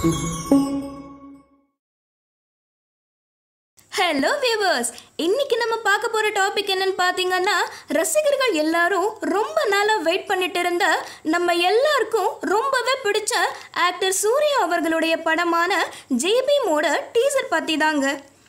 hello viewers இன்னைக்கு நம்ம பார்க்க போற டாபிக் என்னன்னு பார்த்தீங்கன்னா ரசிகர்கள் எல்லாரும் ரொம்ப நாளா வெயிட் பண்ணிட்டு இருந்த நம்ம எல்லாருக்கும் ரொம்பவே பிடிச்ச ஆக்டர் சூர்யா அவர்களுடைய படமான ஜேபி மோட டீசர் பத்தி தாங்க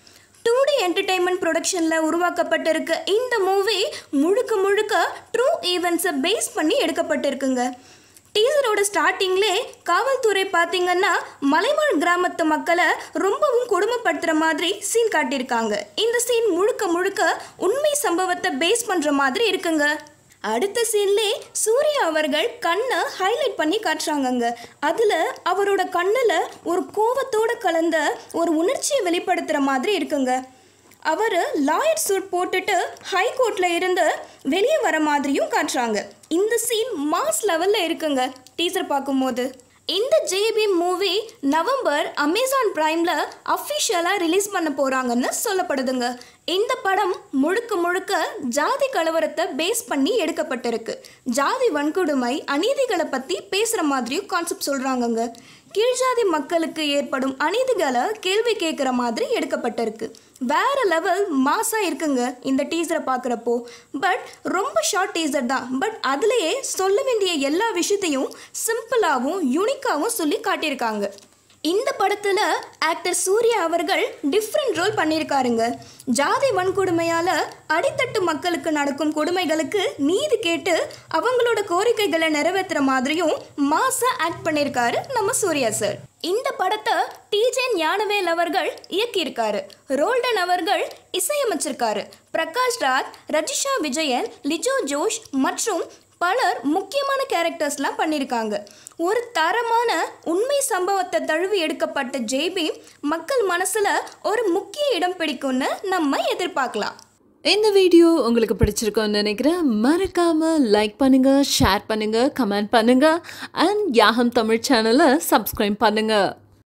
டூ டி என்டர்டைன்மெண்ட் ப்ரொடக்ஷனில் உருவாக்கப்பட்டிருக்க இந்த மூவி முழுக்க முழுக்க ட்ரூ ஈவெண்ட்ஸை பேஸ் பண்ணி எடுக்கப்பட்டிருக்குங்க டீசரோட ஸ்டார்டிங்லே காவல்துறை பார்த்தீங்கன்னா மலைவாழ் கிராமத்து மக்களை ரொம்பவும் கொடுமைப்படுத்துகிற மாதிரி சீன் காட்டியிருக்காங்க இந்த சீன் முழுக்க முழுக்க உண்மை சம்பவத்தை பேஸ் பண்ணுற மாதிரி இருக்குங்க அடுத்த சீன்லே சூர்யா அவர்கள் கண்ணை ஹைலைட் பண்ணி காட்டுறாங்கங்க அதில் அவரோட கண்ணில் ஒரு கோவத்தோடு கலந்த ஒரு உணர்ச்சியை வெளிப்படுத்துகிற மாதிரி இருக்குங்க அவர் லாயர் சூட் போட்டுட்டு ஹை கோர்ட்டில் இருந்து வெளியே வர மாதிரியும் காட்டுறாங்க இந்த சீன் மாஸ் லெவலில் இருக்குங்க டீசர் பார்க்கும்போது இந்த ஜேபி மூவி நவம்பர் அமேசான் பிரைமில் அஃபிஷியலாக ரிலீஸ் பண்ண போகிறாங்கன்னு சொல்லப்படுதுங்க இந்த படம் முழுக்க முழுக்க ஜாதி கலவரத்தை பேஸ் பண்ணி எடுக்கப்பட்டிருக்கு ஜாதி வன்கொடுமை அநீதிகளை பற்றி பேசுகிற மாதிரியும் கான்செப்ட் சொல்கிறாங்கங்க கீழ்ஜாதி மக்களுக்கு ஏற்படும் அநீதிகளை கேள்வி கேட்குற மாதிரி எடுக்கப்பட்டிருக்கு வேற லெவல் மாசாக இருக்குங்க இந்த டீசரை பார்க்குறப்போ பட் ரொம்ப ஷார்ட் டீசர் தான் பட் அதுலேயே சொல்ல வேண்டிய எல்லா விஷயத்தையும் சிம்பிளாகவும் யூனிக்காகவும் சொல்லி காட்டியிருக்காங்க இந்த படத்தில் ஆக்டர் சூர்யா அவர்கள் டிஃப்ரெண்ட் ரோல் பண்ணியிருக்காருங்க ஜாதி வன்கொடுமையால் அடித்தட்டு மக்களுக்கு நடக்கும் கொடுமைகளுக்கு நீதி கேட்டு அவங்களோட கோரிக்கைகளை நிறைவேற்றுற மாதிரியும் மாசாக ஆக்ட் பண்ணியிருக்காரு நம்ம சூர்யா சார் இந்த படத்தை டிஜே ஞானவேல் அவர்கள் இயக்கியிருக்காரு ரோல்டன் அவர்கள் இசையமைச்சிருக்காரு பிரகாஷ் ராஜ் ரஜிஷா விஜயன் லிஜோ ஜோஷ் மற்றும் பலர் முக்கியமான கேரக்டர்ஸ்லாம் பண்ணியிருக்காங்க ஒரு தரமான உண்மை சம்பவத்தை தழுவி எடுக்கப்பட்ட ஜேபி மக்கள் மனசில் ஒரு முக்கிய இடம் பிடிக்கும்னு நம்ம எதிர்பார்க்கலாம் இந்த வீடியோ உங்களுக்கு பிடிச்சிருக்கும்னு நினைக்கிறேன் மறக்காம லைக் பண்ணுங்க ஷேர் பண்ணுங்க கமெண்ட் பண்ணுங்க அண்ட் யாகம் தமிழ் சேனலை சப்ஸ்கிரைப் பண்ணுங்க